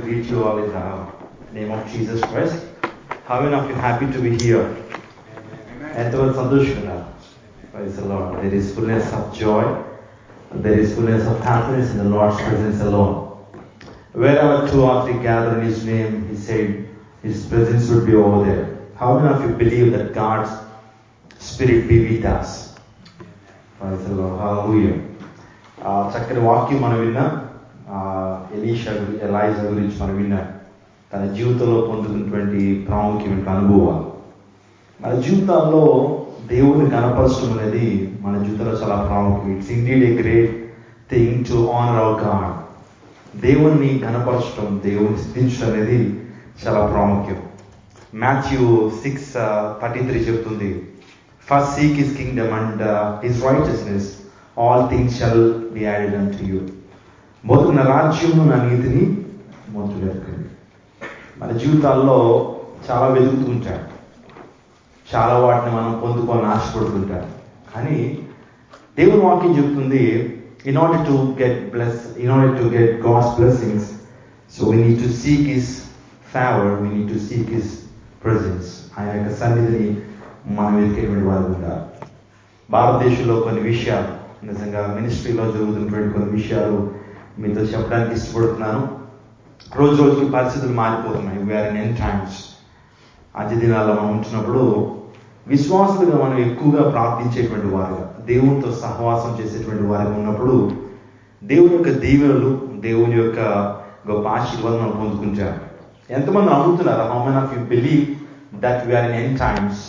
greet you all in the name of Jesus Christ. How many of you happy to be here? ఎంతమంది సంతోషంగా Praise the Lord. There is fullness of joy. There is fullness of happiness in the Lord's presence alone. Wherever two or three gather in His name, He said His presence would be over there. How many of you believe that God's Spirit be with us? Praise the Lord. Hallelujah. ఆ, చక్కని వాక్యం మనం విన్నా ఆ, Elisha గురి- Elijah గురించి మనం విన్నా తన జీవితంలో పొందుతున్నటువంటి ప్రాముఖ్యమైన అనుభవాలు మన జీవితాల్లో దేవుని కనపరచడం అనేది మన జీవితంలో చాలా ప్రాముఖ్యం it's indeed a great thing to honour our God దేవుణ్ణి కనపరచడం దేవుని స్థితించడం అనేది చాలా ప్రాముఖ్యం మాథ్యూ సిక్స్ థర్టీ త్రీ చెప్తుంది first seek his kingdom and his righteousness all things shall be added unto you మొదటి నా రాజ్యము నా నీతిని మొదలు ఎరకండి మన జీవితాల్లో చాలా వెతుకుతూ ఉంటాం చాలా వాటిని మనం పొందుకొని ఆశపడుతుంటాం కానీ దేవుని వాక్యం చెప్తుంది in order to get bless in order to get God's blessings so we need to seek his favour we need to seek his presence ఆయన యొక్క సన్నిధిని మనం వెతికేటువంటి వారు ఉండాలి భారతదేశంలో కొన్ని విషయాలు నిజంగా మినిస్ట్రీలో జరుగుతున్నటువంటి కొన్ని విషయాలు మీతో చెప్పడానికి ఇష్టపడుతున్నాను రోజు రోజుకి పరిస్థితులు మారిపోతున్నాయి వీఆర్ ఇన్ ఎన్ టైమ్స్ అతి దినాల్లో మనం ఉంటున్నప్పుడు విశ్వాసులుగా మనం ఎక్కువగా ప్రార్థించేటువంటి వారుగా దేవునితో సహవాసం చేసేటువంటి వారిగా ఉన్నప్పుడు దేవుని యొక్క దీవెనలు దేవుని యొక్క గొప్ప ఆశీర్వాదం మనం పొందుకుంటాం ఎంతమంది నమ్ముతున్నారు how men of you believe that we are in end times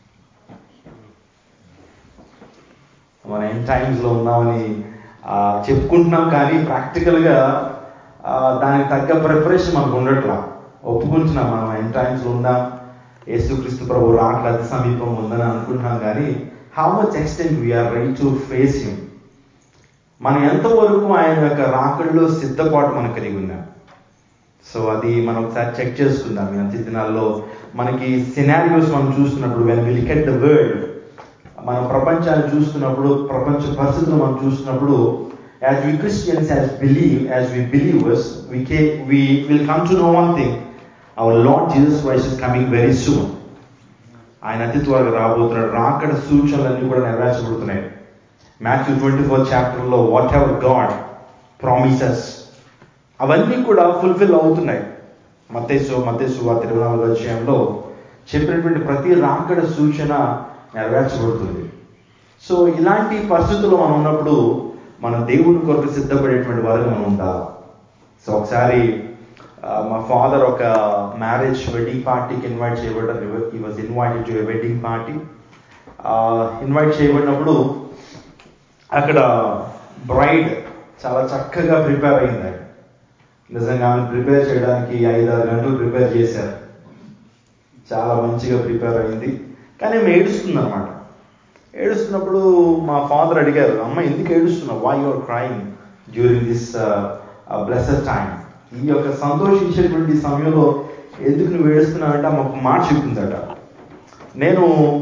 మన ఎన్ టైమ్స్ లో ఉన్నామని ఆ, చెప్పుకుంటున్నాం కానీ ప్రాక్టికల్ గా ఆ, దానికి తగ్గ ప్రిపరేషన్ మనకు ఉండట్లా ఒప్పుకుంటున్నాం మనం ఎన్ టైమ్స్ లో ఉన్నాం యేసుక్రీస్తు ప్రభు రాకడ అతి సమీపం ఉందని అనుకుంటున్నాం కానీ how much extent we are ready to face him మనం ఎంతవరకు ఆయన యొక్క రాకడలో సిద్ధపాటు మనం కలిగి ఉన్నాం సో అది మనం ఒకసారి చెక్ చేసుకుందాం ఈ అంత్య దినాల్లో మనకి సినారియోస్ మనం చూస్తున్నప్పుడు when we look at the world మనం ప్రపంచాన్ని చూస్తున్నప్పుడు ప్రపంచ పరిస్థితులు మనం చూస్తున్నప్పుడు as we Christians as believe as we believers we కే we will come to know one thing our Lord Jesus Christ is coming very soon ఆయన అతి త్వరగా రాబోతున్నాడు రాకడ సూచనలన్నీ కూడా నెరవేర్చబడుతున్నాయి మాథ్యూ ట్వంటీ ఫోర్ చాప్టర్లో వాట్ ఎవర్ గాడ్ ప్రామిసెస్ అవన్నీ కూడా ఫుల్ఫిల్ అవుతున్నాయి మతేసు మతేసు వార్త ఇరవై నాలుగు అధ్యాయంలో చెప్పినటువంటి ప్రతి రాకడ సూచన నెరవేర్చబడుతుంది సో ఇలాంటి పరిస్థితుల్లో మనం ఉన్నప్పుడు మనం దేవుని కొరకు సిద్ధపడేటువంటి వారిగా మనం ఉండాలి సో ఒకసారి ఆ, మా ఫాదర్ ఒక మ్యారేజ్ వెడ్డింగ్ పార్టీకి ఇన్వైట్ చేయబడ్డారు ఈ was invited to a wedding party invite చేయబడినప్పుడు అక్కడ బ్రైడ్ చాలా చక్కగా ప్రిపేర్ అయింది నిజంగా ఆమె ప్రిపేర్ చేయడానికి ఐదారు గంటలు ప్రిపేర్ చేశారు చాలా మంచిగా ప్రిపేర్ అయింది కానీ ఆమె ఏడుస్తుంది అనమాట ఏడుస్తున్నప్పుడు మా ఫాదర్ అడిగారు అమ్మ ఎందుకు ఏడుస్తున్నావు why your crime during this blessed time ఈ యొక్క సంతోషించేటువంటి సమయంలో ఎందుకు నువ్వు ఏడుస్తున్నావు అంటే ఆమె ఒక మాట చెప్పిందట నేను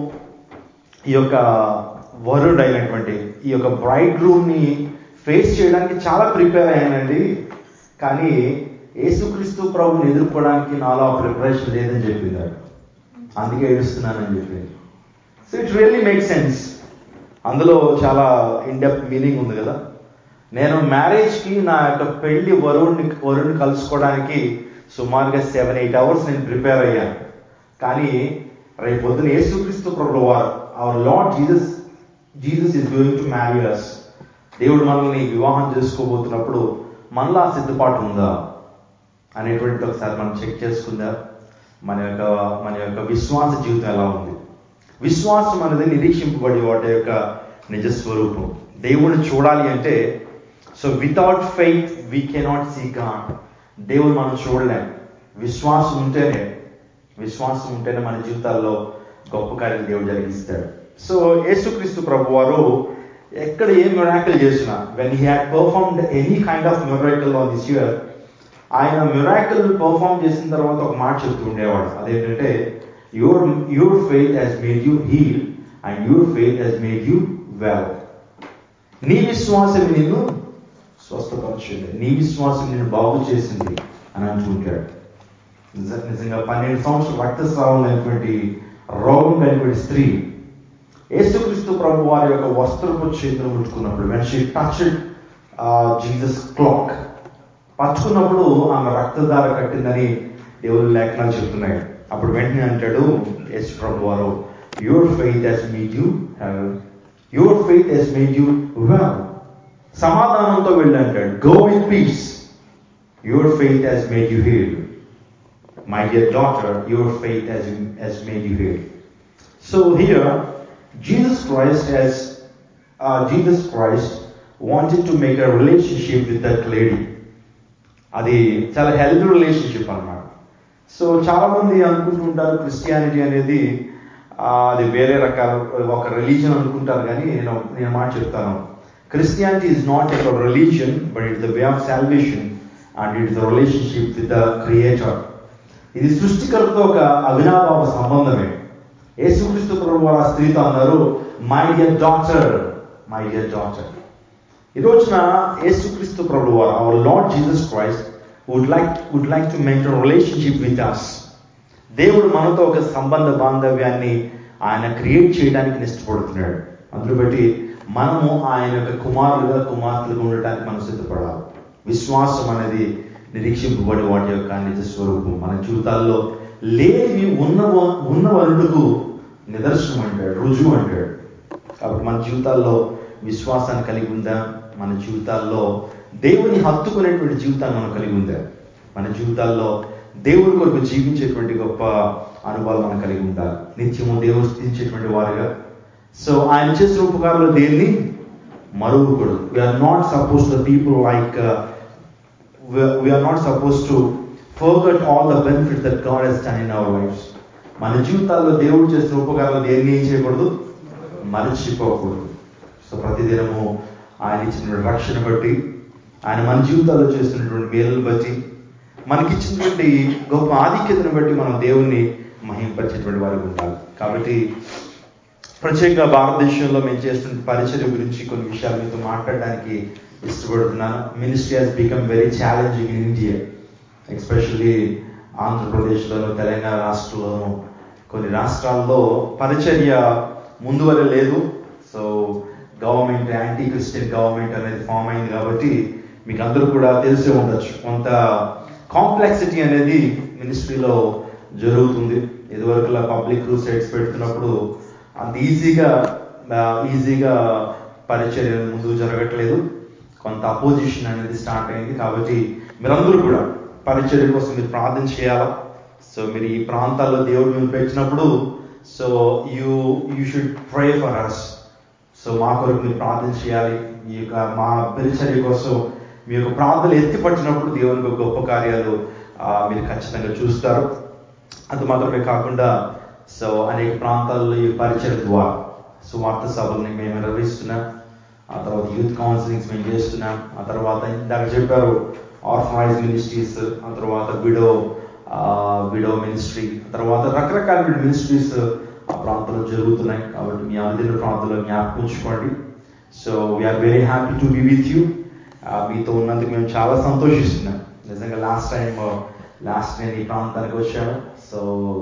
ఈ యొక్క వరుడ్ అయినటువంటి ఈ యొక్క బ్రైడ్ రూమ్ ని ఫేస్ చేయడానికి చాలా ప్రిపేర్ అయ్యానండి కానీ యేసుక్రీస్తు ప్రభుని ఎదుర్కోవడానికి నాలో ఆ ప్రిపరేషన్ లేదని చెప్పింది అందుకే ఏడుస్తున్నానని చెప్పింది so it really make sense అందులో చాలా ఇన్డెప్త్ మీనింగ్ ఉంది కదా నేను మ్యారేజ్కి నా యొక్క పెళ్లి వరుణ్ణి వరుణ్ణి కలుసుకోవడానికి సుమారుగా సెవెన్ ఎయిట్ అవర్స్ నేను ప్రిపేర్ అయ్యాను కానీ రేపు పొద్దున యేసుక్రీస్తు ప్రభు వారు our Lord Jesus Jesus is going to marry us దేవుడు మనల్ని వివాహం చేసుకోబోతున్నప్పుడు మనలో ఆ సిద్ధపాటు ఉందా అనేటువంటిది ఒకసారి మనం చెక్ చేసుకుందాం మన యొక్క మన యొక్క విశ్వాస జీవితం ఎలా ఉంది విశ్వాసం అనేది నిరీక్షింపబడి వాటి యొక్క నిజ స్వరూపం దేవుడిని చూడాలి అంటే so without faith we cannot see God దేవుడు మనం చూడలేం విశ్వాసం ఉంటేనే విశ్వాసం ఉంటేనే మన జీవితాల్లో గొప్ప కార్యాలు దేవుడు జరిగిస్తాడు సో యేసుక్రీస్తు ప్రభు వారు ఎక్కడ ఏ మిరాకిల్ చేసినా when he had performed any kind of miracle on this year ఆయన మిరాకిల్ పర్ఫార్మ్ చేసిన తర్వాత ఒక మాట చెప్తూ ఉండేవాడు అదేంటంటే your your faith has made you heal and your faith has made you well నీ విశ్వాసం నిన్ను స్వస్థపరిచింది నీ విశ్వాసం నిన్ను బాగు చేసింది అని అంటుంటాడు నిజ- నిజంగా పన్నెండు సంవత్సరాలు రక్తస్రావం లేనటువంటి రోగం కలిగిన స్త్రీ యేసుక్రీస్తు ప్రభు వారి యొక్క వస్త్రపు చేతులు ముట్టుకున్నప్పుడు when she touch Jesus cloak పట్టుకున్నప్పుడు ఆమె రక్తధార కట్టిందని దేవుడు లేఖనాలు చెప్తున్నాయి అప్పుడు వెంటనే అంటాడు యేసు ప్రభు వారు your faith has made you your faith has made you well సమాధానంతో వెళ్ళి అంటాడు go with peace your faith has made you heal My dear daughter, your faith has, has made you heal. So here, Jesus Christ has, uh, Jesus Christ wanted to make a relationship with that lady. అది చాలా healthy relationship అన్నమాట so చాలా మంది అనుకుంటుంటారు Christianity అనేది ఆ, అది వేరే రకాల ఒక రిలీజన్ అనుకుంటారు కానీ నేను నేను మాట చెప్తాను Christianity is not a religion but it's the way of salvation and it's the relationship with the creator ఇది సృష్టికర్తతో ఒక అవినాభావ సంబంధమే యేసుక్రీస్తు ప్రభు వారు ఆ స్త్రీతో అన్నారు my dear doctor my dear doctor ఈ రోజున యేసుక్రీస్తు ప్రభు వారు our Lord Jesus Christ would like would like to maintain relationship with us దేవుడు మనతో ఒక సంబంధ బాంధవ్యాన్ని ఆయన క్రియేట్ చేయడానికి ఇష్టపడుతున్నాడు అందులో బట్టి మనము ఆయన యొక్క కుమారులుగా కుమార్తెలుగా ఉండటానికి మనం సిద్ధపడాలి విశ్వాసం అనేది నిరీక్షింపబడి వాటి యొక్క నిజ స్వరూపం మన జీవితాల్లో లేనివి ఉన్న ఉన్న వరుడుకు నిదర్శనం అంటాడు రుజువు అంటాడు కాబట్టి మన జీవితాల్లో విశ్వాసాన్ని కలిగి ఉందా మన జీవితాల్లో దేవుని హత్తుకునేటువంటి జీవితాన్ని మనం కలిగి ఉందా మన జీవితాల్లో దేవుని కొరకు జీవించేటువంటి గొప్ప అనుభవాలు మనం కలిగి ఉండాలి నిత్యము దేవుడు స్థితించేటువంటి వారుగా సో ఆయన చేసిన ఉపకారంలో దేన్ని మరువకూడదు we are not suppose the people like we are not suppose to forget all the benefit that God has done in our lives మన జీవితాల్లో దేవుడు చేసిన ఉపకారాలు దేన్ని ఏం చేయకూడదు మరచిపోకూడదు సో ప్రతిదినము ఆయన ఇచ్చిన రక్షణ బట్టి ఆయన మన జీవితాల్లో చేస్తున్నటువంటి మేలును బట్టి మనకిచ్చినటువంటి గొప్ప ఆధిక్యతను బట్టి మనం దేవుణ్ణి మహింపరిచేటువంటి వారికి ఉండాలి కాబట్టి ప్రత్యేకంగా భారతదేశంలో మేము చేస్తున్న పరిచర్య గురించి కొన్ని విషయాలు మీతో మాట్లాడడానికి ఇష్టపడుతున్నాను ministry has become very challenging in India especially ఆంధ్రప్రదేశ్లోను తెలంగాణ రాష్ట్రంలోను కొన్ని రాష్ట్రాల్లో పరిచర్య ముందు వరకు లేదు so government anti Christian government అనేది ఫామ్ అయింది కాబట్టి మీకు అందరూ కూడా తెలిసే ఉండొచ్చు కొంత కాంప్లెక్సిటీ అనేది మినిస్ట్రీలో జరుగుతుంది ఇదివరకులా పబ్లిక్ క్రూసైడ్స్ పెడుతున్నప్పుడు అంత ఈజీగా ఈజీగా పరిచర్య ముందుకు జరగట్లేదు కొంత అపోజిషన్ అనేది స్టార్ట్ అయింది కాబట్టి మీరందరూ కూడా పరిచర్య కోసం మీరు ప్రార్థన చేయాలా సో మీరు ఈ ప్రాంతాల్లో దేవుడు మేము పెట్టినప్పుడు so you you should pray for us so మా కొరకు మీరు ప్రార్థన చేయాలి మీ యొక్క మా పరిచర్య కోసం మీ యొక్క ప్రార్థనలు ఎత్తిపట్టినప్పుడు దేవునికి ఒక గొప్ప కార్యాలు ఆ, మీరు ఖచ్చితంగా చూస్తారు అది మాత్రమే కాకుండా సో అనేక ప్రాంతాల్లో ఈ పరిచయం ద్వారా సువార్త సభల్ని మేము నిర్వహిస్తున్నాం ఆ తర్వాత యూత్ కౌన్సిలింగ్స్ మేము చేస్తున్నాం ఆ తర్వాత ఇందాక చెప్పారు ఆర్ఫనైజ్ మినిస్ట్రీస్ ఆ తర్వాత విడో విడో మినిస్ట్రీ ఆ తర్వాత రకరకాల మినిస్ట్రీస్ ఆ ప్రాంతంలో జరుగుతున్నాయి కాబట్టి మీ అనుదిన ప్రాంతంలో జ్ఞాపకం ఉంచుకోండి so we are very happy to be with you మీతో ఉన్నందుకు మేము చాలా సంతోషిస్తున్నాం నిజంగా లాస్ట్ టైం లాస్ట్ నేను ఈ ప్రాంతానికి వచ్చాను సో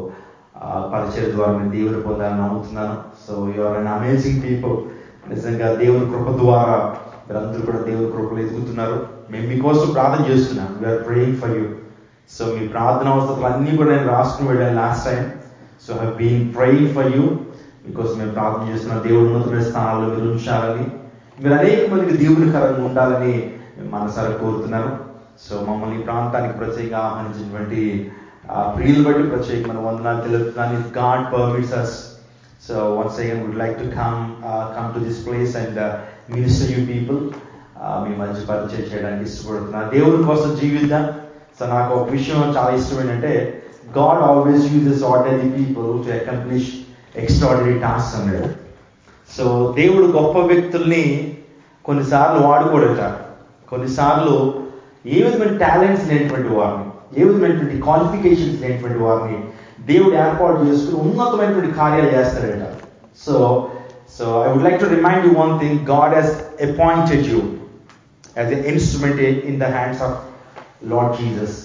పరిచయ ద్వారా నేను దేవుని పొందాలని నమ్ముతున్నాను so your an amazing people నిజంగా దేవుని కృప ద్వారా మీరందరూ కూడా దేవుని కృపలు ఎదుగుతున్నారు మేము మీకోసం ప్రార్థన చేస్తున్నాం we are praying for you so మీ ప్రార్థన అవసరాలు అన్నీ కూడా నేను రాసుకుని వెళ్ళాను last time so have been praying for you మీకోసం మేము ప్రార్థన చేస్తున్నాం దేవుడు ఉన్నతమైన స్థానాల్లో మీరు ఉంచాలని మీరు అనేక మందికి దేవునికరంగా ఉండాలని మేము మనసారా కోరుతున్నాను సో మమ్మల్ని ఈ ప్రాంతానికి ప్రత్యేకంగా ఆహ్వానించినటువంటి ఆ ప్రియులు బట్టి ప్రత్యేకమైన వందనాలు తెలుపుతున్నాను if God permits us so once again would like to come come to this place and minister you people మీ మధ్య పరిచయం చేయడానికి ఇష్టపడుతున్నాను దేవుని కోసం జీవిద్దాం సో నాకు ఒక విషయం చాలా ఇష్టం ఏంటంటే God always uses ordinary people to accomplish extraordinary task అన్నాడు సో దేవుడు గొప్ప వ్యక్తుల్ని కొన్నిసార్లు వాడుకోడట కొన్నిసార్లు ఏ విధమైన టాలెంట్స్ లేనటువంటి వారిని ఏ విధమైనటువంటి క్వాలిఫికేషన్స్ లేనటువంటి వారిని దేవుడు ఏర్పాటు చేసుకుని ఉన్నతమైనటువంటి కార్యాలు చేస్తాడట so so I would like to remind you one thing God has appointed you as a instrument in the hands of Lord Jesus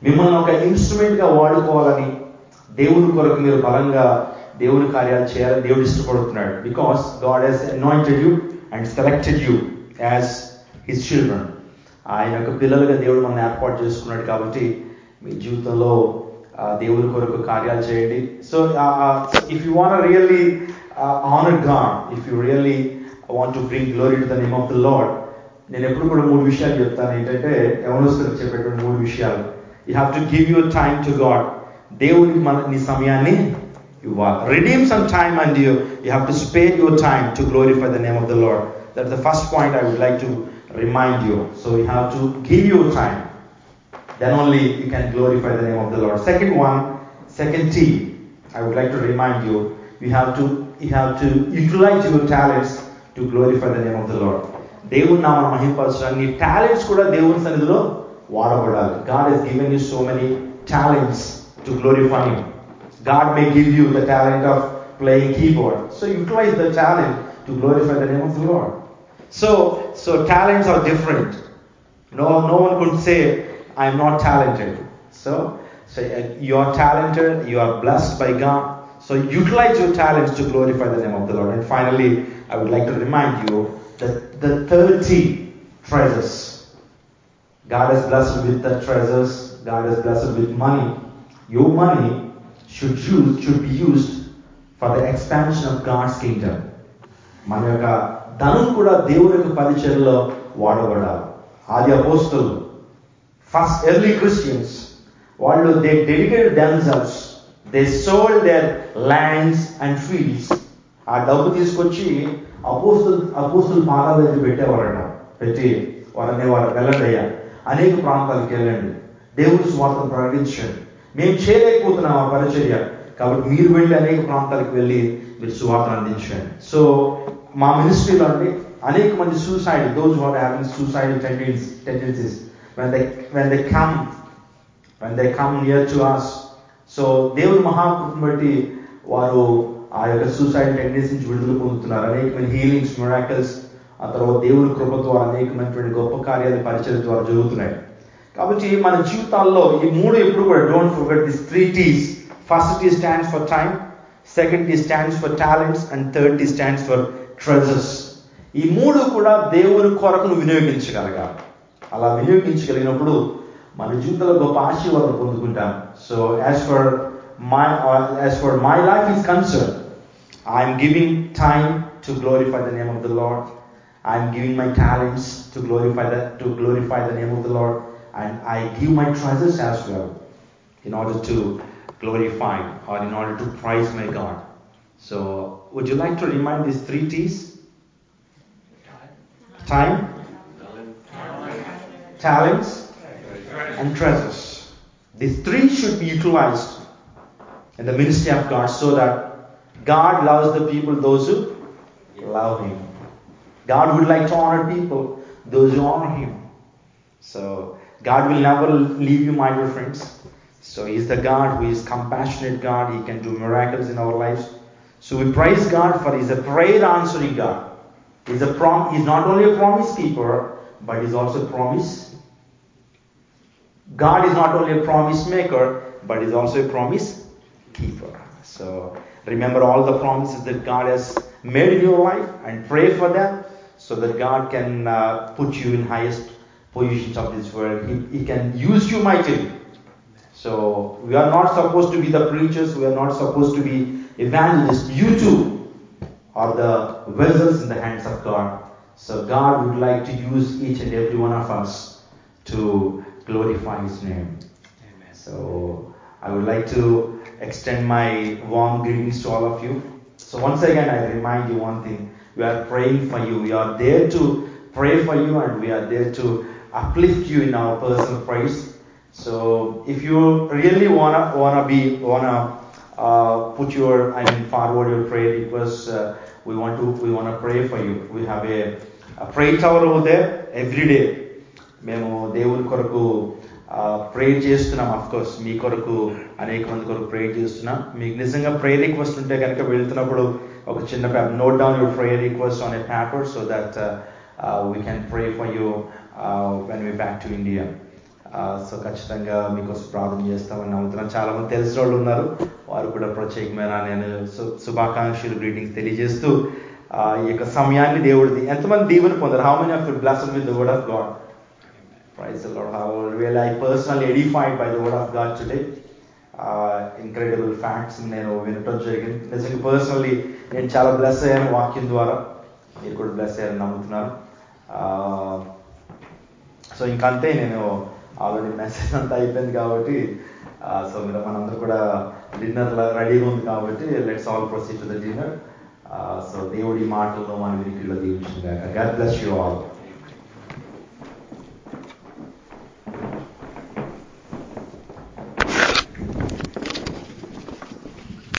మిమ్మల్ని ఒక ఇన్స్ట్రుమెంట్ గా వాడుకోవాలని దేవుని కొరకు మీరు బలంగా దేవుని కార్యాలు చేయాలని దేవుడు ఇష్టపడుతున్నాడు because God has anointed you and selected you as his children ఆయన యొక్క పిల్లలుగా దేవుడు మనం ఏర్పాటు చేసుకున్నాడు కాబట్టి మీ జీవితంలో ఆ, దేవుని కొరకు కార్యాలు చేయండి so if you want really honour God if you really want to bring glory to the name of the Lord నేను ఎప్పుడు కూడా మూడు విషయాలు చెప్తాను ఏంటంటే యవనస్తులకు చెప్పేటువంటి మూడు విషయాలు you have to give your time to God దేవునికి మన నీ సమయాన్ని ఇవ్వాలి redeem some time and you you have to spare your time to glorify the name of the Lord that the first point I would like to remind you so you have to give your time then only you can glorify the name of the Lord. Second one, second T, I would like to remind you, you have to you have to utilize your talents to glorify the name of the Lord. దేవుని నామను మహింపరచడానికి నీ talents కూడా దేవుని సన్నిధిలో వాడబడాలి God has given you so many talents to glorify him God may give you the talent of playing keyboard so utilise the talent to glorify the name of the Lord so so talents are different No, no one could say, I'm not talented. So, so uh, you are talented, you are blessed by God. So utilize your talents to glorify the name of the Lord. And finally, I would like to remind you that the 30 treasures. God has blessed with the treasures. God has blessed with money. Your money should use should be used for the expansion of God's kingdom. మన యొక్క ధనం కూడా దేవుని యొక్క పరిచయలో వాడబడాలి ఆది అపోస్తులు ఫస్ట్ ఎర్లీ క్రిస్టియన్స్ వాళ్ళు they dedicated themselves they sold their lands and fields ఆ డబ్బు తీసుకొచ్చి అపోస్తులు అపోస్తులు పాదాల దగ్గర పెట్టేవారట పెట్టి వారనే వారు వెళ్ళండి అయ్యా అనేక ప్రాంతాలకు వెళ్ళండి దేవుడి స్వార్థం ప్రకటించండి మేము చేయలేకపోతున్నాం ఆ పరిచర్య కాబట్టి మీరు వెళ్ళి అనేక ప్రాంతాలకు వెళ్ళి మీరు సువార్తను అందించండి సో మా మినిస్ట్రీలో అండి అనేక మంది suicide those are having suicide tendencies when they when they come when they come near to us so దేవుని మహాకృపను బట్టి వారు ఆ యొక్క సూసైడ్ టెండెన్సీ నుంచి విడుదల పొందుతున్నారు అనేకమైన హీలింగ్స్ మిరాకల్స్ ఆ తర్వాత దేవుని కృప ద్వారా అనేకమైనటువంటి గొప్ప కార్యాలు పరిచయం ద్వారా జరుగుతున్నాయి కాబట్టి మన జీవితాల్లో ఈ మూడు ఎప్పుడు కూడా don't forget this three T's first T stands for time second T stands for talents and third T stands for treasures ఈ మూడు కూడా దేవుని కొరకును వినియోగించగలగాలి అలా వినియోగించగలిగినప్పుడు మన జీవితంలో గొప్ప ఆశీర్వాదం పొందుకుంటాం so as for my as for my life is concern I'm giving time to glorify the name of the Lord I'm giving my talents to glorify the to glorify the name of the Lord and I give my treasures as well in order to glorify or in order to praise my God. So, would you like to remind these three T's? Time, talents, and treasures. These three should be utilized in the ministry of God so that God loves the people, those who love Him. God would like to honor people, those who honor Him. So, God will never leave you, my dear friends. So He's the God who is compassionate God. He can do miracles in our lives. So we praise God for He's a prayer answering God. He's a prom- He's not only a promise keeper, but He's also a promise. God is not only a promise maker, but He's also a promise keeper. So remember all the promises that God has made in your life and pray for them so that God can uh, put you in highest positions of this world. He, he can use you mightily. So we are not supposed to be the preachers, we are not supposed to be evangelists. You too are the vessels in the hands of God. So God would like to use each and every one of us to glorify His name. Amen. So I would like to extend my warm greetings to all of you. So once again, I remind you one thing. We are praying for you. We are there to pray for you and we are there to uplift you in our personal praise. So if you really wanna wanna be wanna uh, put your I mean forward your prayer requests, uh, we want to we wanna pray for you. We have a, a prayer tower over there every day. మేము దేవుని కొరకు prayer చేస్తున్నాం of course మీ కొరకు అనేక మంది కొరకు prayer చేస్తున్నాం మీకు నిజంగా ప్రేయర్ రిక్వెస్ట్ ఉంటే కనుక వెళ్తున్నప్పుడు ఒక చిన్న paper note down your prayer request on a paper so that we can pray for you when we back to India so ఖచ్చితంగా మీకోసం ప్రార్థన చేస్తామని నమ్ముతున్నాను చాలా మంది తెలిసిన వాళ్ళు ఉన్నారు వారు కూడా ప్రత్యేకమైన నేను శు- శుభాకాంక్షలు గ్రీటింగ్స్ తెలియజేస్తూ ఆ, ఈ యొక్క సమయాన్ని దేవుడిది ఎంతమంది దీవెన పొందారు how many of you blessed with the word of God Praise the Lord. How really I personally edified by the word of God today. Incredible facts నేను వినటం జరిగింది నిజంగా పర్సనల్లీ నేను చాలా బ్లెస్ అయ్యాను వాక్యం ద్వారా మీరు కూడా బ్లెస్ అయ్యారని నమ్ముతున్నాను సో ఇంకంతే నేను ఆల్రెడీ మెసేజ్ అంతా అయిపోయింది కాబట్టి సో మీరు మనందరూ కూడా డిన్నర్ రెడీగా ఉంది కాబట్టి let's all proceed to the dinner so దేవుడి మాటలను మన వినికిలో దీవించింది గాడ్ బ్లెస్ యూ ఆల్